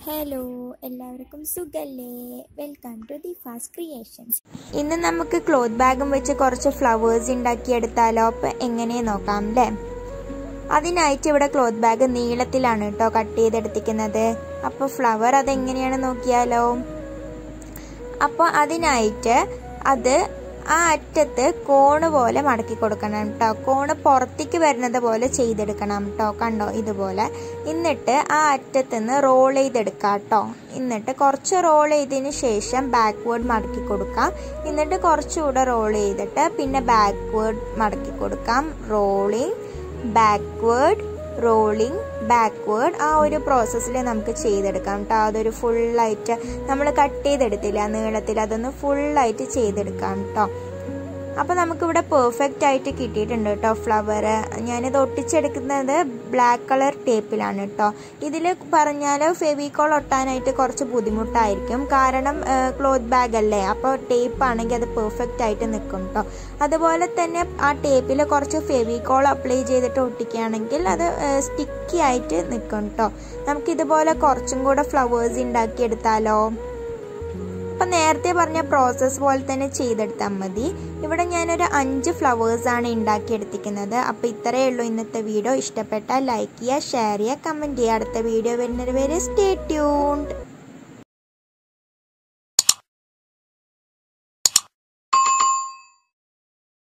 hello എല്ലാവർക്കും സുഖല്ലേ welcome to the fast creations ഇന്ന് നമുക്ക് ക്ലോത്ത് ബാഗും വെച്ച് കുറച്ച് ഫ്ലവേഴ്സ് ഉണ്ടാക്കിയെടുത്താലോ അപ്പം എങ്ങനെ നോക്കാം അല്ലേ അതിനായിട്ട് ഇവിടെ ക്ലോത്ത് ബാഗ് നീളത്തിലാണ് കേട്ടോ കട്ട് ചെയ്തെടുത്തിരിക്കുന്നത് അപ്പോൾ ഫ്ലവർ അതെങ്ങനെയാണ് നോക്കിയാലോ അപ്പോൾ അതിനായിട്ട് അത് ആ അറ്റത്ത് കോണ് പോലെ മടക്കി കൊടുക്കണം കേട്ടോ കോണ് പുറത്തേക്ക് വരുന്നത് പോലെ ചെയ്തെടുക്കണം കേട്ടോ കണ്ടോ ഇതുപോലെ എന്നിട്ട് ആ അറ്റത്ത് നിന്ന് റോൾ ചെയ്തെടുക്കാം കേട്ടോ എന്നിട്ട് കുറച്ച് റോൾ ചെയ്തതിന് ശേഷം ബാക്ക്വേർഡ് മടക്കി കൊടുക്കാം എന്നിട്ട് കുറച്ചുകൂടെ റോൾ ചെയ്തിട്ട് പിന്നെ ബാക്ക്വേർഡ് മടക്കി കൊടുക്കാം റോളിങ് ബാക്ക്വേർഡ് റോളിങ് ബാക്ക്വേർഡ് ആ ഒരു പ്രോസസ്സിൽ നമുക്ക് ചെയ്തെടുക്കാം കേട്ടോ അതൊരു ഫുള്ളായിട്ട് നമ്മൾ കട്ട് ചെയ്തെടുത്തില്ല നീളത്തിൽ അതൊന്ന് ഫുള്ളായിട്ട് ചെയ്തെടുക്കാം കേട്ടോ അപ്പോൾ നമുക്കിവിടെ പെർഫെക്റ്റ് ആയിട്ട് കിട്ടിയിട്ടുണ്ട് കേട്ടോ ഫ്ലവർ ഞാനിത് ഒട്ടിച്ചെടുക്കുന്നത് ബ്ലാക്ക് കളർ ടേപ്പിലാണ് കേട്ടോ ഇതിൽ പറഞ്ഞാൽ ഫെവിക്കോൾ ഒട്ടാനായിട്ട് കുറച്ച് ബുദ്ധിമുട്ടായിരിക്കും കാരണം ക്ലോത്ത് ബാഗ് അല്ലേ അപ്പോൾ ടേപ്പ് ആണെങ്കിൽ അത് പെർഫെക്റ്റ് ആയിട്ട് നിൽക്കും കേട്ടോ അതുപോലെ തന്നെ ആ ടേപ്പിൽ കുറച്ച് ഫെവിക്കോൾ അപ്ലൈ ചെയ്തിട്ട് ഒട്ടിക്കുകയാണെങ്കിൽ അത് സ്റ്റിക്കി ആയിട്ട് നിൽക്കും കേട്ടോ നമുക്കിതുപോലെ കുറച്ചും കൂടെ ഫ്ലവേഴ്സ് ഉണ്ടാക്കിയെടുത്താലോ അപ്പം നേരത്തെ പറഞ്ഞ പ്രോസസ്സ് പോലെ തന്നെ ചെയ്തെടുത്താൽ മതി ഇവിടെ ഞാനൊരു അഞ്ച് ഫ്ലവേഴ്സാണ് ഉണ്ടാക്കിയെടുത്തിരിക്കുന്നത് അപ്പോൾ ഇത്രയേ ഉള്ളൂ ഇന്നത്തെ വീഡിയോ ഇഷ്ടപ്പെട്ടാൽ ലൈക്ക് ചെയ്യുക ഷെയർ ചെയ്യുക കമൻറ്റ് ചെയ്യുക അടുത്ത വീഡിയോ വരുന്നത് വരെ സ്റ്റേ ട്യൂൺഡ്